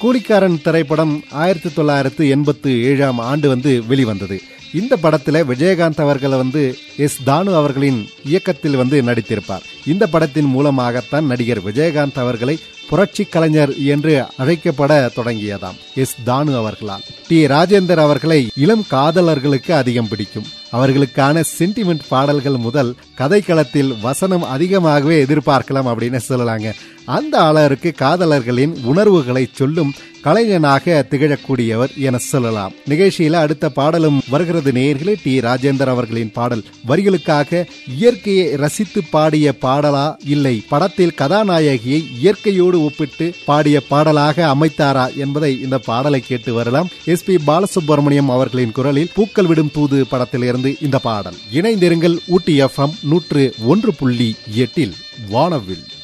கூலிக்காரன் திரைப்படம் ஆயிரத்தி தொள்ளாயிரத்து எண்பத்து ஏழாம் ஆண்டு வந்து வெளிவந்தது இந்த படத்துல விஜயகாந்த் அவர்கள் வந்து எஸ் தானு அவர்களின் இயக்கத்தில் வந்து நடித்திருப்பார் இந்த படத்தின் மூலமாகத்தான் நடிகர் விஜயகாந்த் அவர்களை புரட்சி கலைஞர் என்று அழைக்கப்பட தொடங்கியதாம் எஸ் தானு அவர்களால் டி ராஜேந்தர் அவர்களை இளம் காதலர்களுக்கு அதிகம் பிடிக்கும் அவர்களுக்கான சென்டிமெண்ட் பாடல்கள் முதல் கதைக்களத்தில் வசனம் அதிகமாகவே எதிர்பார்க்கலாம் அப்படின்னு சொல்லலாங்க அந்த ஆளருக்கு காதலர்களின் உணர்வுகளை சொல்லும் கலைஞனாக திகழக்கூடியவர் என சொல்லலாம் நிகழ்ச்சியில அடுத்த பாடலும் வருகிறது நேயர்களே டி ராஜேந்தர் அவர்களின் பாடல் வரிகளுக்காக இயற்கையை ரசித்து பாடிய பாடலா இல்லை படத்தில் கதாநாயகியை இயற்கையோடு ஒப்பிட்டு பாடிய பாடலாக அமைத்தாரா என்பதை இந்த பாடலை கேட்டு வரலாம் எஸ் பி பாலசுப்ரமணியம் அவர்களின் குரலில் பூக்கள் விடும் தூது படத்திலிருந்து இந்த பாடல் இணைந்திருங்கள் ஊட்டி எஃப்எம் நூற்று ஒன்று புள்ளி எட்டில் வானவில்